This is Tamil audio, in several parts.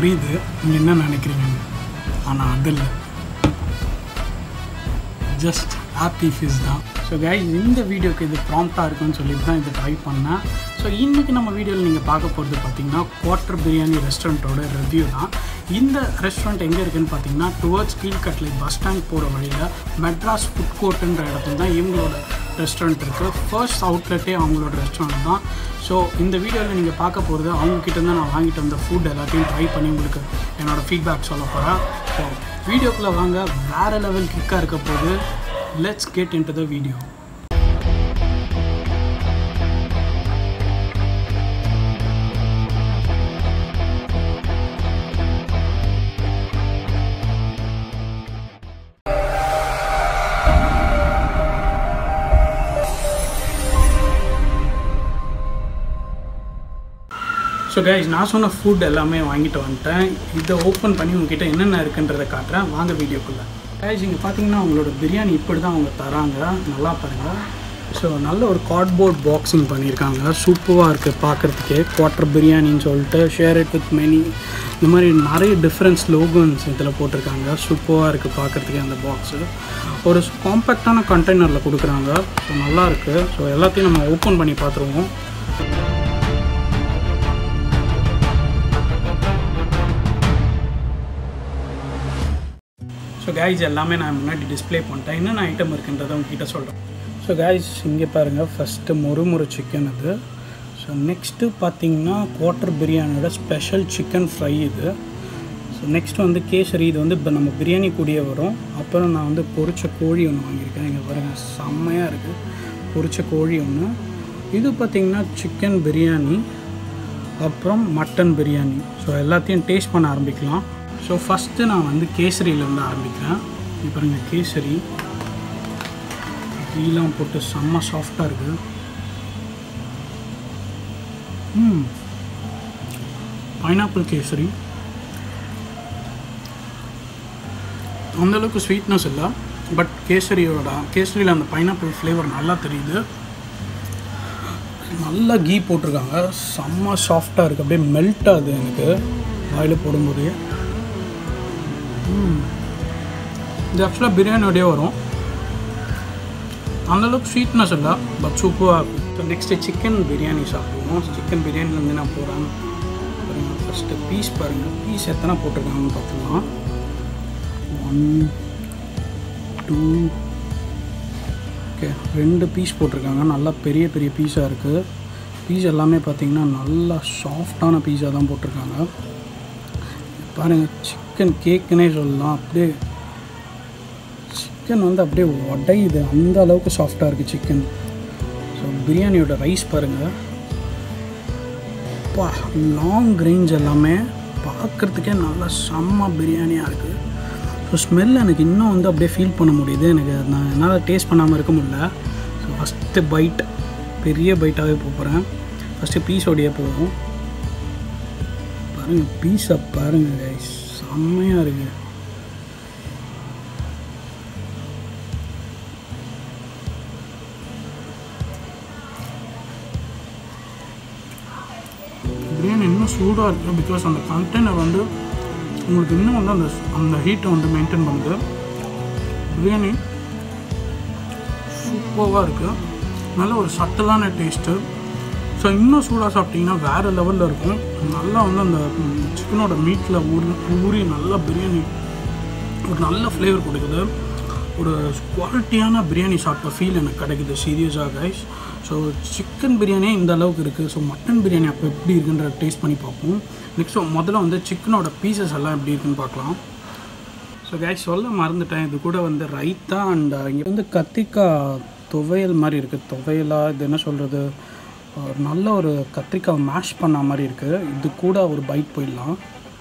புரியுது நீங்கள் என்ன நினைக்கிறீங்க ஆனால் அது இல்லை ஜஸ்ட் ஹாப்பி ஃபிஸ் தான் ஸோ கைஸ் இந்த வீடியோக்கு இது ப்ராம்ப்டாக இருக்குன்னு சொல்லிட்டு தான் இது ட்ரை பண்ணேன் ஸோ இன்றைக்கி நம்ம வீடியோவில் நீங்கள் பார்க்க போகிறது பார்த்தீங்கன்னா குவார்ட்டர் பிரியாணி ரெஸ்டாரண்ட்டோட ரிவ்யூ தான் இந்த ரெஸ்டாரண்ட் எங்கே இருக்குன்னு பார்த்தீங்கன்னா டுவர்ட்ஸ் கீழ்கட்லை பஸ் ஸ்டாண்ட் போகிற வழியில் மெட்ராஸ் ஃபுட் கோர்ட்டுன்ற இடத்துல தான் இவங்களோட ரெஸ்டாரண்ட் இருக்குது ஃபர்ஸ்ட் அவுட்லெட்டே அவங்களோட ரெஸ்டாரண்ட் தான் ஸோ இந்த வீடியோவில் நீங்கள் பார்க்க போகிறது அவங்கக்கிட்ட தான் நான் வாங்கிட்டு வந்த ஃபுட் எல்லாத்தையும் ட்ரை பண்ணி உங்களுக்கு என்னோடய ஃபீட்பேக் சொல்ல போகிறேன் ஸோ வீடியோக்குள்ளே வாங்க வேறு லெவல் கிக்காக இருக்க போது let's get into the video so guys நான் சொன்ன ஃபுட் எல்லாமே வாங்கிட்டு வந்துட்டேன் இதை ஓப்பன் பண்ணி உங்ககிட்ட என்னென்ன இருக்குன்றதை காட்டுறேன் வாங்க வீடியோக்குள்ளே கைஸ் இங்கே பார்த்தீங்கன்னா அவங்களோட பிரியாணி இப்படி தான் அவங்க தராங்க நல்லா பாருங்கள் ஸோ நல்ல ஒரு கார்ட்போர்ட் பாக்ஸிங் பண்ணியிருக்காங்க சூப்பராக இருக்குது பார்க்குறதுக்கே குவார்ட்டர் பிரியாணின்னு சொல்லிட்டு ஷேர் இட் வித் மெனி இந்த மாதிரி நிறைய டிஃப்ரெண்ட் ஸ்லோகன்ஸ் இதில் போட்டிருக்காங்க சூப்பராக இருக்குது பார்க்குறதுக்கே அந்த பாக்ஸு ஒரு காம்பேக்டான கண்டெய்னரில் கொடுக்குறாங்க ஸோ நல்லா இருக்குது ஸோ எல்லாத்தையும் நம்ம ஓப்பன் பண்ணி பார்த்துருவோம் ஸோ கைஸ் எல்லாமே நான் முன்னாடி டிஸ்ப்ளே பண்ணிட்டேன் என்னென்ன ஐட்டம் இருக்குன்றதை உங்ககிட்ட சொல்கிறேன் ஸோ கைஸ் இங்கே பாருங்கள் ஃபஸ்ட்டு முறுமுறு சிக்கன் இது ஸோ நெக்ஸ்ட்டு பார்த்தீங்கன்னா குவார்ட்டர் பிரியாணியோட ஸ்பெஷல் சிக்கன் ஃப்ரை இது ஸோ நெக்ஸ்ட் வந்து கேசரி இது வந்து இப்போ நம்ம பிரியாணி கூடிய வரும் அப்புறம் நான் வந்து பொரிச்ச கோழி ஒன்று வாங்கியிருக்கேன் இங்கே பாருங்கள் செம்மையாக இருக்குது பொரிச்ச கோழி ஒன்று இது பார்த்திங்கன்னா சிக்கன் பிரியாணி அப்புறம் மட்டன் பிரியாணி ஸோ எல்லாத்தையும் டேஸ்ட் பண்ண ஆரம்பிக்கலாம் ஸோ ஃபஸ்ட்டு நான் வந்து கேசரியிலேருந்து ஆரம்பிக்கிறேன் இப்போ பாருங்க கேசரி கீழாம் போட்டு செம்ம சாஃப்டாக இருக்குது ம் பைனாப்பிள் கேசரி அந்தளவுக்கு ஸ்வீட்னஸ் இல்லை பட் கேசரியோட கேசரியில் அந்த பைனாப்பிள் ஃப்ளேவர் நல்லா தெரியுது நல்லா கீ போட்டிருக்காங்க செம்ம சாஃப்டாக இருக்குது அப்படியே மெல்ட் ஆகுது எனக்கு வாயில் போடும்போது இது ஆக்சுவலாக பிரியாணியோடய வரும் அந்தளவுக்கு ஸ்வீட்னஸ் இல்லை பட் சூப்பராக இருக்கும் ஸோ நெக்ஸ்ட்டு சிக்கன் பிரியாணி சாப்பிடுவோம் சிக்கன் பிரியாணிலேருந்து நான் போகிறேன் பாருங்கள் ஃபஸ்ட்டு பீஸ் பாருங்கள் பீஸ் எத்தனை போட்டிருக்காங்கன்னு பார்த்துக்கலாம் ஒன் டூ ஓகே ரெண்டு பீஸ் போட்டிருக்காங்க நல்லா பெரிய பெரிய பீஸாக இருக்குது பீஸ் எல்லாமே பார்த்திங்கன்னா நல்லா சாஃப்டான பீஸாக தான் போட்டிருக்காங்க பாருங்கள் சிக்கன் கேக்குன்னே சொல்லலாம் அப்படியே சிக்கன் வந்து அப்படியே உடையுது அந்த அளவுக்கு சாஃப்டாக இருக்குது சிக்கன் ஸோ பிரியாணியோட ரைஸ் பாருங்கள் பா லாங் ரேஞ்ச் எல்லாமே பார்க்குறதுக்கே நல்லா செம்ம பிரியாணியாக இருக்குது ஸோ ஸ்மெல் எனக்கு இன்னும் வந்து அப்படியே ஃபீல் பண்ண முடியுது எனக்கு நான் என்னால் டேஸ்ட் பண்ணாமல் இருக்க முடியல ஸோ ஃபஸ்ட்டு பைட் பெரிய பைட்டாகவே போகிறேன் ஃபஸ்ட்டு பீஸோடையே போகும் பாருங்கள் பீஸை பாருங்கள் கைஸ் செம்மையாக இருக்குது பிரியாணி இன்னும் சூடாக இருக்குது பிகாஸ் அந்த கண்டெய்னர் வந்து உங்களுக்கு இன்னும் வந்து அந்த அந்த ஹீட்டை வந்து மெயின்டைன் பண்ணுது பிரியாணி சூப்பராக இருக்குது நல்ல ஒரு சட்டலான டேஸ்ட்டு ஸோ இன்னும் சூடாக சாப்பிட்டிங்கன்னா வேறு லெவலில் இருக்கும் நல்லா வந்து அந்த சிக்கனோட மீட்டில் ஊறி ஊறி நல்லா பிரியாணி ஒரு நல்ல ஃப்ளேவர் கொடுக்குது ஒரு குவாலிட்டியான பிரியாணி சாப்பிட்ட ஃபீல் எனக்கு கிடைக்குது சீரியஸாக கைஸ் ஸோ சிக்கன் பிரியாணி இந்த அளவுக்கு இருக்குது ஸோ மட்டன் பிரியாணி அப்போ எப்படி இருக்குன்ற டேஸ்ட் பண்ணி பார்ப்போம் நெக்ஸ்ட் முதல்ல வந்து சிக்கனோட பீசஸ் எல்லாம் எப்படி இருக்குன்னு பார்க்கலாம் ஸோ கைஸ் சொல்ல மறந்துட்டேன் இது கூட வந்து ரைத்தா அண்ட் இங்கே வந்து கத்திரிக்காய் துவையல் மாதிரி இருக்குது துவையலாக இது என்ன சொல்கிறது ஒரு நல்ல ஒரு கத்திரிக்காய் மேஷ் பண்ண மாதிரி இருக்குது இது கூட ஒரு பைட் போயிடலாம்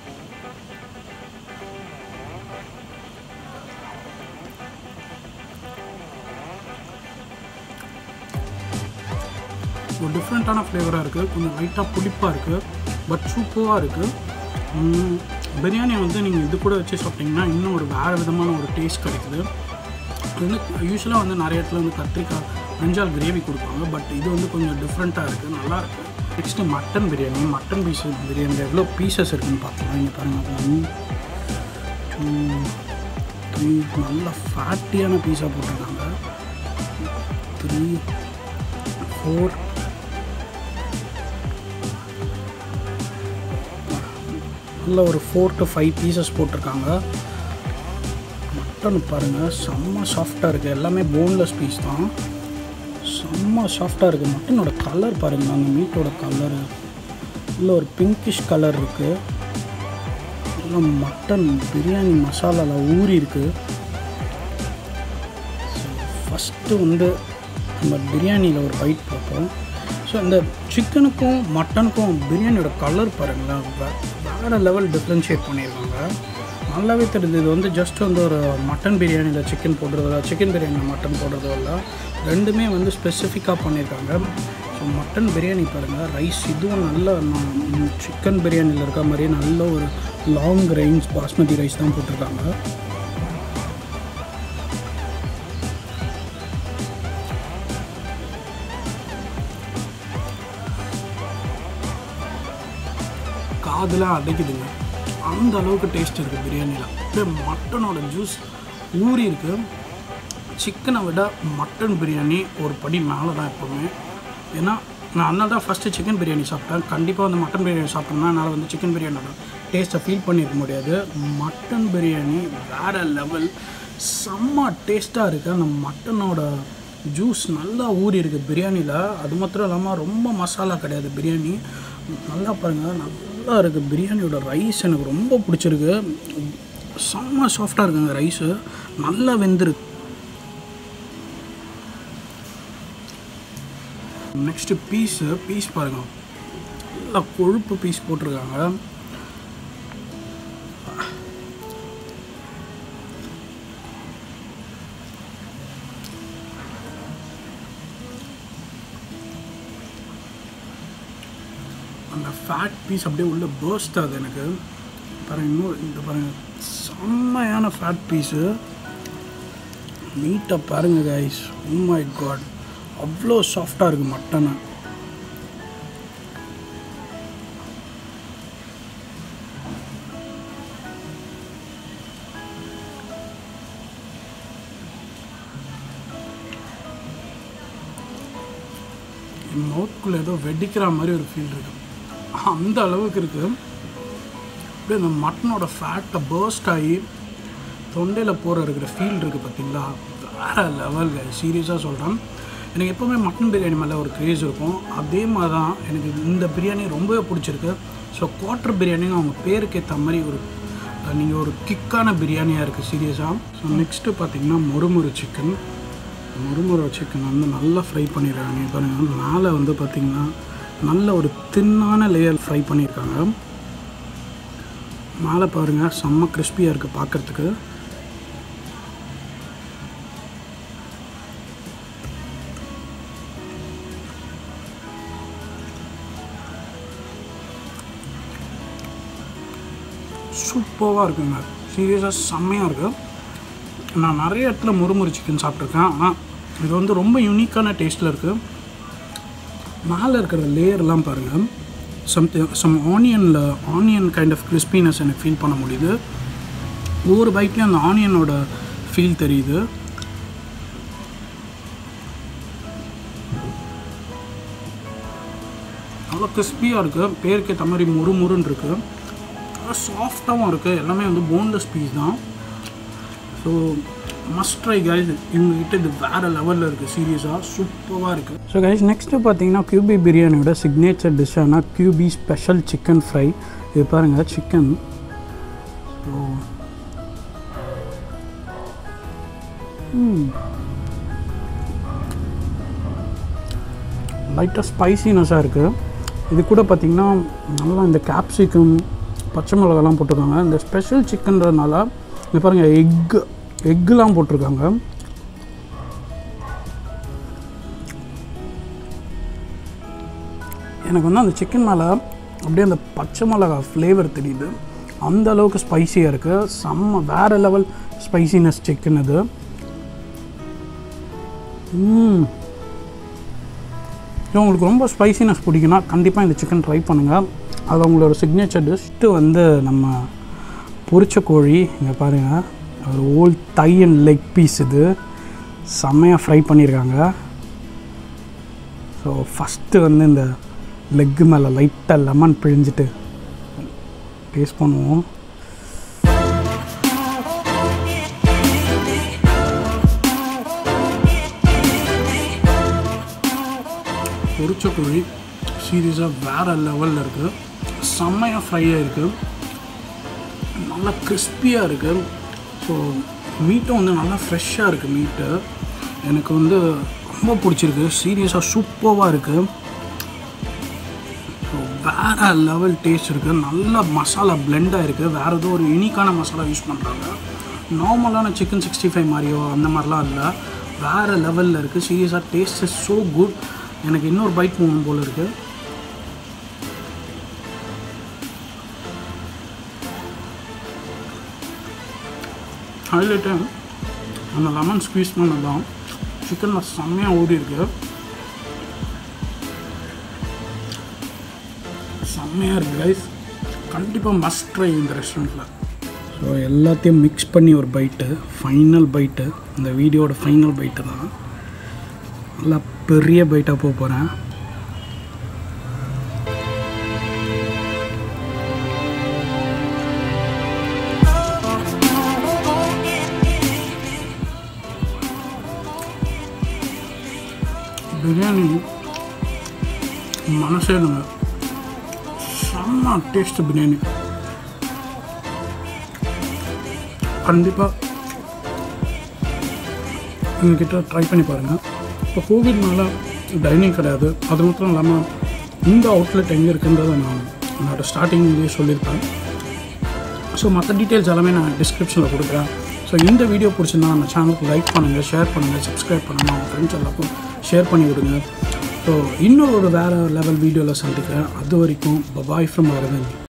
ஒரு டிஃப்ரெண்ட்டான ஃப்ளேவராக இருக்குது கொஞ்சம் லைட்டாக புளிப்பாக இருக்குது பட் சூப்பராக இருக்குது பிரியாணி வந்து நீங்கள் இது கூட வச்சு சாப்பிட்டிங்கன்னா இன்னும் ஒரு வேறு விதமான ஒரு டேஸ்ட் கிடைக்குது இது வந்து யூஸ்வலாக வந்து நிறைய இடத்துல வந்து கத்திரிக்காய் பிரிஞ்சால் கிரேவி கொடுப்பாங்க பட் இது வந்து கொஞ்சம் டிஃப்ரெண்ட்டாக இருக்குது நல்லா இருக்குது next mutton biryani mutton piece பிரியாணியில் எவ்வளோ பீசஸ் இருக்குன்னு பார்க்கலாம் இங்கே பாருங்கள் ஒன் டூ த்ரீ நல்ல ஃபேட்டியான பீஸாக போட்டிருக்காங்க த்ரீ ஃபோர் நல்ல ஒரு ஃபோர் டு ஃபைவ் பீசஸ் போட்டிருக்காங்க மட்டன் பாருங்கள் செம்ம சாஃப்டாக இருக்குது எல்லாமே போன்லெஸ் பீஸ் தான் செம்ம சாஃப்டாக இருக்குது மட்டனோட கலர் பாருங்கள் அந்த மீட்டோட கலரு இல்லை ஒரு பிங்கிஷ் கலர் இருக்குது எல்லாம் மட்டன் பிரியாணி மசாலாவில் ஊறி இருக்குது ஃபஸ்ட்டு வந்து நம்ம பிரியாணியில் ஒரு பைட் பார்ப்போம் ஸோ இந்த சிக்கனுக்கும் மட்டனுக்கும் பிரியாணியோட கலர் பாருங்களேன் வே- வேறு லெவல் டிஃப்ரென்ஷியேட் பண்ணியிருக்காங்க நல்லாவே தெரியுது இது வந்து ஜஸ்ட் வந்து ஒரு மட்டன் பிரியாணியில் சிக்கன் போடுறதில்ல சிக்கன் பிரியாணியில் மட்டன் போடுறதோ இல்லை ரெண்டுமே வந்து ஸ்பெசிஃபிக்காக பண்ணியிருக்காங்க ஸோ மட்டன் பிரியாணி பாருங்கள் ரைஸ் இதுவும் நல்ல சிக்கன் பிரியாணியில் இருக்க மாதிரியே நல்ல ஒரு லாங் ரேஞ்ச் பாஸ்மதி ரைஸ் தான் போட்டிருக்காங்க காதெலாம் அடைக்குதுங்க அந்த அளவுக்கு டேஸ்ட் இருக்குது பிரியாணியில் அப்படியே மட்டனோட ஜூஸ் ஊறி இருக்கு சிக்கனை விட மட்டன் பிரியாணி ஒரு படி மேலே தான் எப்போவுமே ஏன்னா நான் அதனால தான் ஃபஸ்ட்டு சிக்கன் பிரியாணி சாப்பிட்டேன் கண்டிப்பாக வந்து மட்டன் பிரியாணி சாப்பிட்டோம்னா என்னால் வந்து சிக்கன் பிரியாணியோட டேஸ்ட்டை ஃபீல் பண்ணியிருக்க முடியாது மட்டன் பிரியாணி வேறு லெவல் செம்ம டேஸ்ட்டாக இருக்குது அந்த மட்டனோட ஜூஸ் நல்லா ஊறி இருக்குது பிரியாணியில் அது மாத்திரம் இல்லாமல் ரொம்ப மசாலா கிடையாது பிரியாணி நல்லா பாருங்கள் நல்லா இருக்குது பிரியாணியோட ரைஸ் எனக்கு ரொம்ப பிடிச்சிருக்கு செம்ம சாஃப்டாக இருக்குங்க ரைஸு நல்லா வெந்திருக்கு நெக்ஸ்ட்டு பீஸு பீஸ் பாருங்க நல்லா கொழுப்பு பீஸ் போட்டிருக்காங்க அந்த ஃபேட் பீஸ் அப்படியே உள்ள பேர்ஸ்ட் ஆகுது எனக்கு பாருங்க இன்னும் இந்த பாருங்க செம்மையான ஃபேட் பீஸு மீட்டை பாருங்க கைஸ் மை காட் அவ்வளோ சாஃப்டாக இருக்குது மட்டனை என் மவுத்குள்ளே ஏதோ வெடிக்கிற மாதிரி ஒரு ஃபீல் இருக்கு அந்த அளவுக்கு இருக்குது அப்படியே அந்த மட்டனோட ஃபேட்டை பேர்ஸ்ட் ஆகி தொண்டையில் போகிற இருக்கிற ஃபீல் இருக்குது பார்த்தீங்களா வேறு லெவல் சீரியஸாக சொல்கிறேன் எனக்கு எப்போவுமே மட்டன் பிரியாணி மேலே ஒரு க்ரேஸ் இருக்கும் அதே மாதிரி தான் எனக்கு இந்த பிரியாணி ரொம்பவே பிடிச்சிருக்கு ஸோ குவார்ட்டர் பிரியாணிங்க அவங்க பேருக்கு ஏற்ற மாதிரி ஒரு நீங்கள் ஒரு கிக்கான பிரியாணியாக இருக்குது சீரியஸாக ஸோ நெக்ஸ்ட்டு பார்த்தீங்கன்னா முறுமுறு சிக்கன் முறுமுறை சிக்கன் வந்து நல்லா ஃப்ரை பண்ணிடுறாங்க பாருங்கள் மேலே வந்து பார்த்திங்கன்னா நல்ல ஒரு தின்னான லேயர் ஃப்ரை பண்ணியிருக்காங்க மேலே பாருங்கள் செம்ம கிறிஸ்பியாக இருக்குது பார்க்குறதுக்கு சூப்பராக இருக்குங்க சீரியஸாக செம்மையாக இருக்குது நான் நிறைய இடத்துல முறுமுறு சிக்கன் சாப்பிட்ருக்கேன் ஆனால் இது வந்து ரொம்ப யூனிக்கான டேஸ்ட்டில் இருக்குது மேலே இருக்கிற லேயர்லாம் பாருங்கள் சம்திங் சம் ஆனியனில் ஆனியன் கைண்ட் ஆஃப் கிறிஸ்பினஸ் எனக்கு ஃபீல் பண்ண முடியுது ஒவ்வொரு பைக்லேயும் அந்த ஆனியனோட ஃபீல் தெரியுது அவ்வளோ கிறிஸ்பியாக இருக்குது பேருக்கு ஏற்ற மாதிரி முறுமுறுன்னு இருக்குது சாஃப்டாகவும் இருக்குது எல்லாமே வந்து போன்லெஸ் பீஸ் தான் ஸோ மஸ்ட் ட்ரை கைஸ் இவங்ககிட்ட இது வேறு லெவலில் இருக்குது சீரியஸாக சூப்பராக இருக்குது ஸோ கைஸ் நெக்ஸ்ட்டு பார்த்தீங்கன்னா கியூபி பிரியாணியோட சிக்னேச்சர் டிஷ்ஷான கியூபி ஸ்பெஷல் சிக்கன் ஃப்ரை இது பாருங்கள் சிக்கன் ஸோ லைட்டாக ஸ்பைசினஸாக இருக்குது இது கூட பார்த்திங்கன்னா நல்லா இந்த கேப்சிகம் பச்சை மிளகாலாம் போட்டிருக்காங்க இந்த ஸ்பெஷல் சிக்கன்றதுனால இது பாருங்கள் எக்கு எக்குலாம் போட்டிருக்காங்க எனக்கு வந்து அந்த சிக்கன் மேலே அப்படியே அந்த பச்சை மிளகா ஃப்ளேவர் தெரியுது அந்த அளவுக்கு ஸ்பைசியாக இருக்குது செம்ம வேறு லெவல் ஸ்பைசினஸ் சிக்கன் இது ம் ஸோ உங்களுக்கு ரொம்ப ஸ்பைசினஸ் பிடிக்குன்னா கண்டிப்பாக இந்த சிக்கன் ட்ரை பண்ணுங்கள் அது உங்களோட சிக்னேச்சர் டிஷ்ட்டு வந்து நம்ம பொரிச்ச கோழி இங்கே பாருங்கள் ஒரு whole thigh and leg piece இது செம்மையாக ஃப்ரை பண்ணியிருக்காங்க ஸோ ஃபஸ்ட்டு வந்து இந்த லெக்கு மேலே லைட்டாக லெமன் பிழிஞ்சிட்டு டேஸ்ட் பண்ணுவோம் பொரிச்ச கோழி சீரியஸாக வேறு லெவலில் இருக்குது செம்மையாக ஃப்ரையாக இருக்குது நல்லா கிறிஸ்பியாக இருக்குது ஸோ மீட்டும் வந்து நல்லா ஃப்ரெஷ்ஷாக இருக்குது மீட்டு எனக்கு வந்து ரொம்ப பிடிச்சிருக்கு சீரியஸாக சூப்பராக இருக்குது ஸோ வேறு லெவல் டேஸ்ட் இருக்குது நல்ல மசாலா பிளெண்டாக இருக்குது வேறு ஏதோ ஒரு யூனிக்கான மசாலா யூஸ் பண்ணுறாங்க நார்மலான சிக்கன் சிக்ஸ்டி ஃபைவ் மாதிரியோ அந்த மாதிரிலாம் இல்லை வேறு லெவலில் இருக்குது சீரியஸாக டேஸ்ட் இஸ் ஸோ குட் எனக்கு இன்னொரு பைட் போகணும் போல் இருக்குது ஹைலைட்டு அந்த லெமன் ஸ்க்வீஸ் பண்ணது தான் சிக்கனில் செம்மையாக ஊறி இருக்கு செம்மையாக இருக்குது ரைஸ் கண்டிப்பாக மஸ்ட் ட்ரை இந்த ரெஸ்டாரண்ட்டில் ஸோ எல்லாத்தையும் மிக்ஸ் பண்ணி ஒரு பைட்டு ஃபைனல் பைட்டு இந்த வீடியோட ஃபைனல் பைட்டு தான் நல்லா பெரிய பைட்டாக போக போகிறேன் பிரியாணி மனசே இல்லைங்க செம்ம டேஸ்ட் பிரியாணி கண்டிப்பாக எங்ககிட்ட ட்ரை பண்ணி பாருங்கள் இப்போ கோவிட்னால டைனிங் கிடையாது அது மட்டும் இல்லாமல் இந்த அவுட்லெட் எங்கே இருக்குன்றதை நான் என்னோட ஸ்டார்டிங்லேயே சொல்லியிருப்பேன் ஸோ மற்ற டீட்டெயில்ஸ் எல்லாமே நான் டிஸ்கிரிப்ஷனில் கொடுக்குறேன் ஸோ இந்த வீடியோ பிடிச்சிருந்தா நம்ம சேனலுக்கு லைக் பண்ணுங்கள் ஷேர் பண்ணுங்கள் சப்ஸ்கிரைப் பண்ணுங்கள் உங்கள் ஃப்ரெண்ட்ஸ் எல்லாருக்கும் ஷேர் பண்ணி விடுங்க ஸோ இன்னொரு வேறு லெவல் வீடியோவில் சந்திக்கிறேன் அது வரைக்கும் பபாய் ஃப்ரம் அரவிந்த்